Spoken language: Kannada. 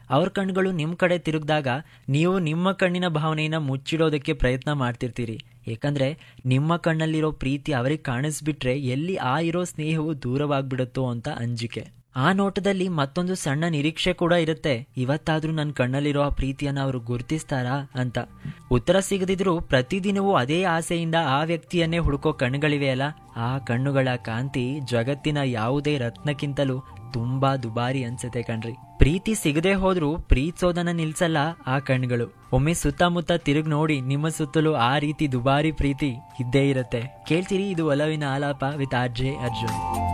ಅವ್ರ ಕಣ್ಗಳು ನಿಮ್ಮ ಕಡೆ ತಿರುಗಿದಾಗ ನೀವು ನಿಮ್ಮ ಕಣ್ಣಿನ ಭಾವನೆಯನ್ನ ಮುಚ್ಚಿಡೋದಕ್ಕೆ ಪ್ರಯತ್ನ ಮಾಡ್ತಿರ್ತೀರಿ ಏಕೆಂದ್ರೆ ನಿಮ್ಮ ಕಣ್ಣಲ್ಲಿರೋ ಪ್ರೀತಿ ಅವರಿಗೆ ಕಾಣಿಸ್ಬಿಟ್ರೆ ಎಲ್ಲಿ ಆ ಇರೋ ಸ್ನೇಹವು ದೂರವಾಗ್ಬಿಡುತ್ತೋ ಅಂತ ಅಂಜಿಕೆ ಆ ನೋಟದಲ್ಲಿ ಮತ್ತೊಂದು ಸಣ್ಣ ನಿರೀಕ್ಷೆ ಕೂಡ ಇರುತ್ತೆ ಇವತ್ತಾದ್ರೂ ನನ್ನ ಕಣ್ಣಲ್ಲಿರೋ ಆ ಪ್ರೀತಿಯನ್ನ ಅವರು ಗುರುತಿಸ್ತಾರಾ ಅಂತ ಉತ್ತರ ಸಿಗದಿದ್ರು ಪ್ರತಿದಿನವೂ ಅದೇ ಆಸೆಯಿಂದ ಆ ವ್ಯಕ್ತಿಯನ್ನೇ ಹುಡುಕೋ ಕಣ್ಣುಗಳಿವೆಯಲ್ಲ ಆ ಕಣ್ಣುಗಳ ಕಾಂತಿ ಜಗತ್ತಿನ ಯಾವುದೇ ರತ್ನಕ್ಕಿಂತಲೂ ತುಂಬಾ ದುಬಾರಿ ಅನ್ಸುತ್ತೆ ಕಣ್ರಿ ಪ್ರೀತಿ ಸಿಗದೆ ಹೋದ್ರೂ ಪ್ರೀತಿಸೋದನ್ನ ನಿಲ್ಸಲ್ಲ ಆ ಕಣ್ಗಳು ಒಮ್ಮೆ ಸುತ್ತಮುತ್ತ ತಿರುಗ್ ನೋಡಿ ನಿಮ್ಮ ಸುತ್ತಲೂ ಆ ರೀತಿ ದುಬಾರಿ ಪ್ರೀತಿ ಇದ್ದೇ ಇರುತ್ತೆ ಕೇಳ್ತೀರಿ ಇದು ಒಲವಿನ ಆಲಾಪ ವಿತ್ ಆರ್ ಜೆ ಅರ್ಜುನ್